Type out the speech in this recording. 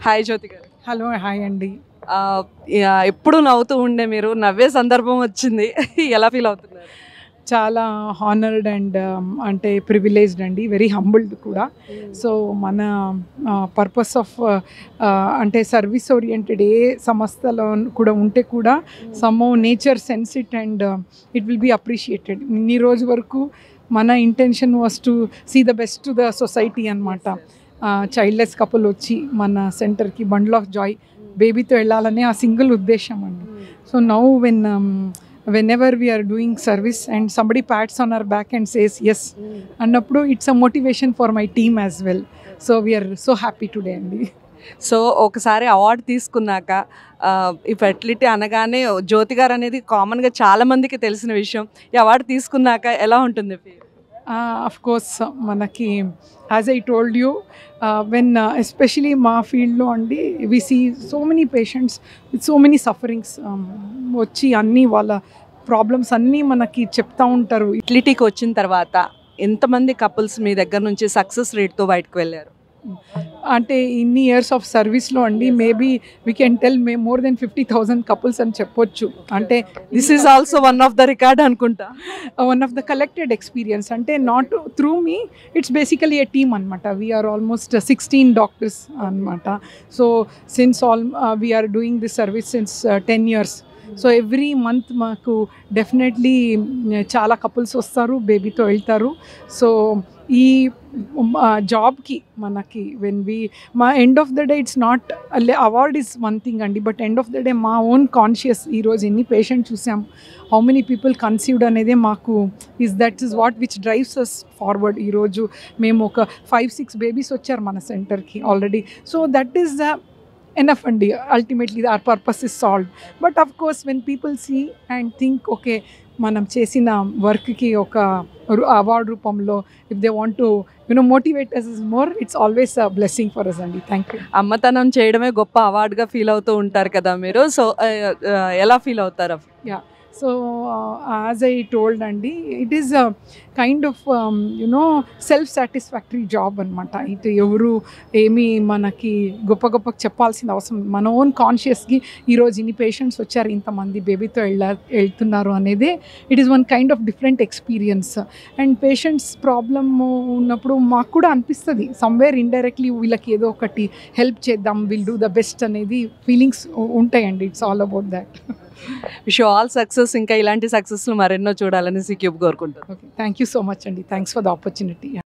Hi జ్యోతి గారు hello hi అండి ఆ, యా, ఎప్పుడు నవ్వుతూ ఉండే మీరు నవ్వే సందర్భం వచ్చింది ఎలా ఫీల్ అవుతున్నారు చాలా హానర్డ్ అండ్ అంటే ప్రివిలేజ్డ్ అండి వెరీ హంబుల్డ్ కూడా సో మన పర్పస్ ఆఫ్ అంటే సర్వీస్ ఓరియంటెడ్ ఏ సంస్థలో కూడా ఉంటే కూడా some nature sense it and it will be appreciated ఇన్ని రోజు వరకు మన intention was to see the best to the society అనమాట చైల్డ్లెస్ కపుల్ వచ్చి మన సెంటర్కి బండ్ల్ ఆఫ్ జాయ్ బేబీతో వెళ్ళాలనే ఆ సింగిల్ ఉద్దేశం అండి so now when whenever we are doing service and somebody pats on our back and says yes అన్నప్పుడు it's a motivation for my team as well so we are so happy today అండి so ఒకసారి award తీసుకున్నాక ఆ, ఈ fertility అనగానే జ్యోతి గారు అనేది కామన్గా చాలా మందికి తెలిసిన విషయం ఈ అవార్డు తీసుకున్నాక ఎలా ఉంటుంది feel? అఫ్ కోర్స్ మనకి as I told you when especially మా ఫీల్డ్లో అండి we see so many patients with so many sufferings వచ్చి అన్నీ వాళ్ళ ప్రాబ్లమ్స్ అన్నీ మనకి చెప్తా ఉంటారు ఫెర్టిలిటీకి వచ్చిన తర్వాత ఎంతమంది కపుల్స్ మీ దగ్గర నుంచి సక్సెస్ రేట్తో బయటకు వెళ్ళారు అంటే ఇన్ని ఇయర్స్ ఆఫ్ సర్వీస్లో అండి maybe we can tell may more than fifty thousand couples అని చెప్పొచ్చు అంటే this is also one of the record అనుకుంటా one of the collected experience అంటే not through me it's basically a team అనమాట we are almost sixteen doctors అనమాట so since all we are doing this service since ten years so every month మాకు definitely చాలా couples వస్తారు బేబీతో వెళ్తారు so ఈ జాబ్కి మనకి వెన్ వి మా end of the day it's not award is one thing అండి but end of the day మా ఓన్ కాన్షియస్ ఈరోజు ఎన్ని పేషెంట్ చూసాం హౌ మెనీ పీపుల్ కన్సీవ్డ్ అనేది మాకు is that is what which drives us forward ఈరోజు మేము ఒక ఫైవ్ సిక్స్ బేబీస్ వచ్చారు మన సెంటర్కి already so that is the enough అండి ultimately our purpose is solve but of course when people see and think okay మనం చేసిన వర్క్కి ఒక అవార్డ్ రూపంలో if they want to you know motivate us is more it's always a blessing for us అండి thank you అమ్మతనం చేయడమే గొప్ప అవార్డుగా feel అవుతూ ఉంటారు కదా మీరు సో ఎలా ఫీల్ అవుతారు సో యాజ్ ఐ టోల్డ్ అండి it is kind of you know self satisfactory job అనమాట ఇటు ఎవరు ఏమీ మనకి గొప్ప గొప్ప చెప్పాల్సిన అవసరం మన ఓన్ కాన్షియస్కి ఈరోజు ఇన్ని పేషెంట్స్ వచ్చారు ఇంతమంది బేబీతో వెళ్ళ వెళ్తున్నారు అనేది it is one kind of different experience and patients problem ఉన్నప్పుడు మాకు కూడా అనిపిస్తుంది సమ్వేర్ ఇండైరెక్ట్లీ వీళ్ళకి ఏదో ఒకటి హెల్ప్ చేద్దాం విల్ డూ ద బెస్ట్ అనేది ఫీలింగ్స్ ఉంటాయండి it's all about that wish all success ఇంకా ఇలాంటి సక్సెస్లు మరెన్నో చూడాలని సిక్యూబ్ కోరుకుంటారు okay thank you so much అండి థ్యాంక్స్ ఫర్ ద ఆపర్చునిటీ